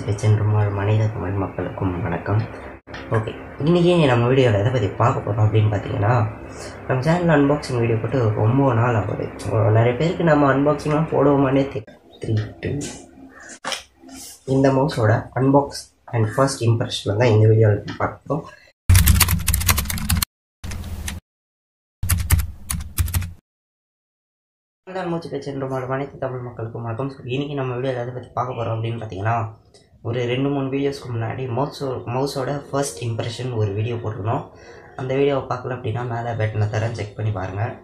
பேச்சென்றும் மனித தமிழ் மக்களுக்கும் வணக்கம் ஓகே இன்றைக்கி நம்ம வீடியோவில் எதை பற்றி பார்க்க போகிறோம் அப்படின்னு பார்த்தீங்கன்னா நம்ம சேனலில் அன்பாக்சிங் வீடியோ போட்டு ரொம்ப நாள் ஆகுது நிறைய பேருக்கு நம்ம அன்பாக்சிங்லாம் போடுவோமானே தெரியும் த்ரீ டூ இந்த மவுஸோட அன்பாக்ஸ் அண்ட் ஃபர்ஸ்ட் இம்ப்ரெஷனில் தான் இந்த வீடியோவில் பார்ப்போம் தான் மூச்சு பேச்சுன்ற அனைத்து தமிழ் மக்களுக்கும் வணக்கம் ஸோ இன்றைக்கி நம்ம வீடியோ எதை பற்றி பார்க்க போகிறோம் அப்படின்னு பார்த்தீங்கன்னா ஒரு ரெண்டு மூணு வீடியோஸ்க்கு முன்னாடி மவுஸோ மவுஸோட ஃபர்ஸ்ட் இம்ப்ரெஷன் ஒரு வீடியோ போட்டிருந்தோம் அந்த வீடியோவை பார்க்கல அப்படின்னா மேலே பட்டனை தரேன் செக் பண்ணி பாருங்கள்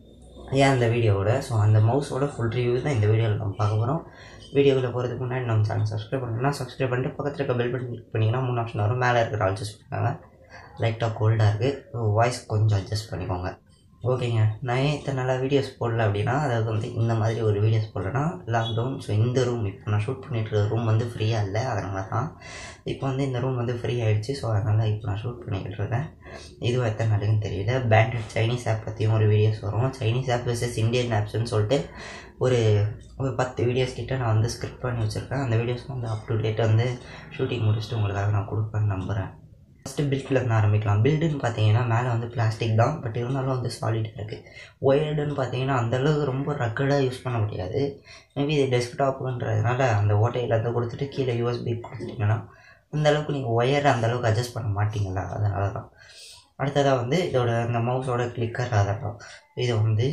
ஏன் அந்த வீடியோவோட ஸோ அந்த மவுஸோட ஃபுல் ரிவ்யூ தான் இந்த வீடியோவில் நம்ம பார்க்க போகிறோம் வீடியோவில் போகிறதுக்கு முன்னாடி நம்ம சேனல் சப்ஸ்கிரைப் பண்ணணும்னா சப்ஸ்கிரைப் பண்ணிட்டு பக்கத்தில் இருக்க பெல் பட்டன் கிளிக் பண்ணிங்கன்னா மூணு ஆப்ஷன் வரும் மேலே இருக்கிற ஆல் சூஸ் பண்ணிக்கோங்க லைட்டாக கோல்டாக இருக்குது வாய்ஸ் கொஞ்சம் அட்ஜஸ்ட் பண்ணிக்கோங்க ஓகேங்க நான் ஏன் இத்தனை நாளாக வீடியோஸ் போடல அப்படின்னா அதாவது வந்து இந்த மாதிரி ஒரு வீடியோஸ் போடலன்னா லாக்டவுன் ஸோ இந்த ரூம் இப்போ நான் ஷூட் பண்ணிட்டு இருக்க ரூம் வந்து ஃப்ரீயாக இல்லை அதனால தான் இப்போ வந்து இந்த ரூம் வந்து ஃப்ரீ ஆகிடுச்சு ஸோ அதனால் இப்போ நான் ஷூட் பண்ணிக்கிட்டு இருக்கேன் இதுவும் எத்தனை நாளுக்குன்னு தெரியல பேண்டட் சைனீஸ் ஆப் பற்றியும் ஒரு வீடியோஸ் வரும் சைனீஸ் ஆப் வர்சஸ் இந்தியன் ஆப்ஸ்னு சொல்லிட்டு ஒரு ஒரு பத்து வீடியோஸ் கிட்ட நான் வந்து ஸ்கிரிப்ட் பண்ணி வச்சுருக்கேன் அந்த வீடியோஸ் வந்து அப் டு டேட் வந்து ஷூட்டிங் முடிச்சுட்டு உங்களுக்காக நான் கொடுப்பேன்னு நம்புகிறேன் ஃபஸ்ட்டு பில்டில் இருந்து ஆரம்பிக்கலாம் பில்டுன்னு பார்த்தீங்கன்னா மேலே வந்து பிளாஸ்டிக் தான் பட் இருந்தாலும் வந்து சாலிடாக இருக்குது ஒயர்டுன்னு பார்த்தீங்கன்னா அந்தளவுக்கு ரொம்ப ரக்கடாக யூஸ் பண்ண முடியாது மேபி இது டெஸ்க்டாப்புன்றதுனால அந்த ஓட்டையில் இருந்து கொடுத்துட்டு கீழே யூஎஸ்பி கொடுத்துட்டிங்கன்னா அந்தளவுக்கு நீங்கள் ஒயரை அந்தளவுக்கு அட்ஜஸ்ட் பண்ண மாட்டீங்களா அதனால தான் அடுத்ததாக வந்து இதோட அந்த மவுஸோட கிளிக்கர் அதெல்லாம் இது வந்து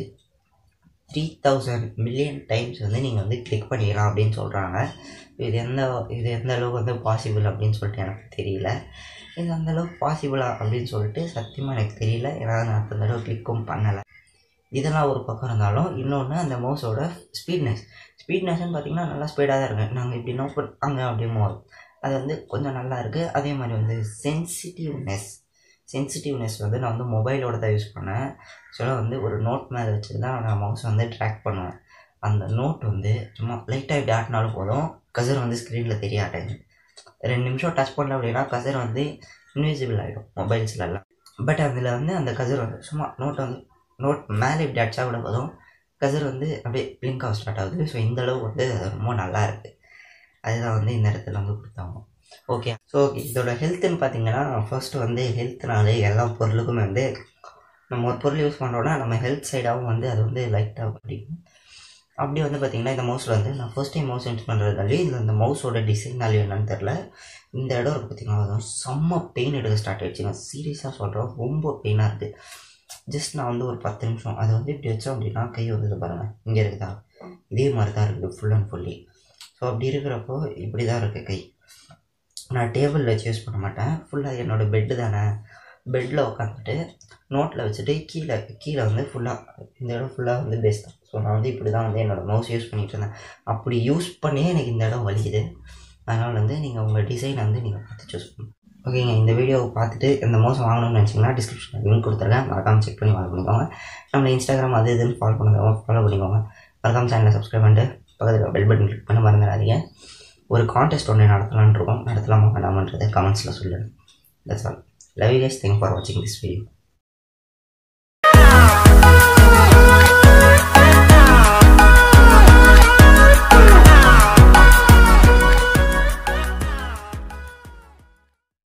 த்ரீ தௌசண்ட் மில்லியன் டைம்ஸ் வந்து நீங்கள் வந்து கிளிக் பண்ணிக்கலாம் அப்படின்னு சொல்கிறாங்க இது எந்த இது எந்த அளவுக்கு வந்து பாசிபிள் அப்படின்னு சொல்லிட்டு எனக்கு தெரியல இது அந்தளவுக்கு பாசிபிளா அப்படின்னு சொல்லிட்டு சத்தியமாக எனக்கு தெரியல ஏன்னா நான் அந்த அளவு கிளிக்கும் பண்ணலை இதெல்லாம் ஒரு பக்கம் இருந்தாலும் இன்னொன்று அந்த மவுஸோட ஸ்பீட்னஸ் ஸ்பீட்னஸ்ன்னு பார்த்தீங்கன்னா நல்லா ஸ்பீடாக தான் இருக்குது நாங்கள் இப்படி நோட் அங்கே அப்படிமோ அது வந்து கொஞ்சம் நல்லா இருக்குது அதே மாதிரி வந்து சென்சிட்டிவ்னஸ் சென்சிட்டிவ்னஸ் வந்து நான் வந்து மொபைலோட தான் யூஸ் பண்ணேன் ஸோ வந்து ஒரு நோட் மேலே வச்சு தான் நான் மவுஸ் வந்து ட்ராக் பண்ணுவேன் அந்த நோட் வந்து சும்மா லைட்டாக இப்படி ஆட்டினாலும் போதும் கசர் வந்து ஸ்க்ரீனில் தெரிய ஆட்டாங்க ரெண்டு நிமிஷம் டச் பண்ணல அப்படின்னா கசர் வந்து இன்விசிபிள் ஆகிடும் மொபைல்ஸ்லலாம் பட் அதில் வந்து அந்த கசர் வந்து சும்மா நோட் வந்து நோட் மேலே இப்படி அடிச்சா கூட போதும் கசர் வந்து அப்படியே பிளிங்க் ஆக ஸ்டார்ட் ஆகுது ஸோ இந்தளவு வந்து ரொம்ப நல்லா இருக்குது அதுதான் வந்து இந்த இடத்துல வந்து கொடுத்தாங்க ஓகே ஸோ ஓகே இதோட ஹெல்த்துன்னு பார்த்தீங்கன்னா ஃபர்ஸ்ட்டு வந்து ஹெல்த்னாலே எல்லா பொருளுக்குமே வந்து நம்ம ஒரு பொருள் யூஸ் பண்ணுறோன்னா நம்ம ஹெல்த் சைடாகவும் வந்து அது வந்து லைட்டாக பிடிக்கும் அப்படி வந்து பார்த்திங்கன்னா இந்த மவுஸில் வந்து நான் ஃபர்ஸ்ட் டைம் மவுஸ் யூஸ் பண்ணுறதுனாலே இதில் இந்த மவுஸோட டிசைனாலே என்னன்னு தெரில இந்த இடம் இருக்குது பார்த்திங்கன்னா அது செம்ம பெயின் எடுக்க ஸ்டார்ட் ஆகிடுச்சுங்க சீரியஸாக சொல்கிறேன் ரொம்ப பெயினாக இருக்குது ஜஸ்ட் நான் வந்து ஒரு பத்து நிமிஷம் அதை வந்து இப்படி வச்சோம் அப்படின்னா கை வந்து பாருங்கள் இங்கே இருக்குதா இதே மாதிரி தான் இருக்குது ஃபுல் அண்ட் ஃபுல்லி ஸோ அப்படி இருக்கிறப்போ இப்படி தான் இருக்குது கை நான் டேபிளில் வச்சு யூஸ் பண்ண மாட்டேன் ஃபுல்லாக என்னோடய பெட்டு தானே பெட்டில் உட்காந்துட்டு நோட்டில் வச்சுட்டு கீழே கீழே வந்து ஃபுல்லாக இந்த இடம் ஃபுல்லாக வந்து பெஸ்ட் தான் ஸோ நான் வந்து இப்படி தான் வந்து என்னோடய மவுஸ் யூஸ் பண்ணிகிட்டு இருந்தேன் அப்படி யூஸ் பண்ணியே எனக்கு இந்த இடம் வலிக்குது அதனால் வந்து நீங்கள் உங்கள் டிசைனை வந்து நீங்கள் பார்த்து சூஸ் பண்ணணும் ஓகேங்க இந்த வீடியோவை பார்த்துட்டு இந்த மோசம் வாங்கணும்னு நினச்சிங்கன்னா டிஸ்கிரிப்ஷனில் லிங்க் கொடுத்துருக்கேன் மறக்காமல் செக் பண்ணி வாங்க பண்ணிக்கோங்க நம்ம இன்ஸ்டாகிராம் அது இதுன்னு ஃபாலோ பண்ணுறவங்க ஃபாலோ பண்ணிக்கோங்க மறக்காமல் சேனலை சப்ஸ்கிரைப் பண்ணிட்டு பக்கத்தில் பெல் பட்டன் கிளிக் பண்ண மறந்துடாதீங்க ஒரு கான்டெஸ்ட் ஒன்று நடத்தலான்னு இருக்கோம் நடத்தலாமா வேணாமன்றதை கமெண்ட்ஸில் சொல்லுங்கள் that's all love you guys thank for வாட்சிங் திஸ் வீடியோ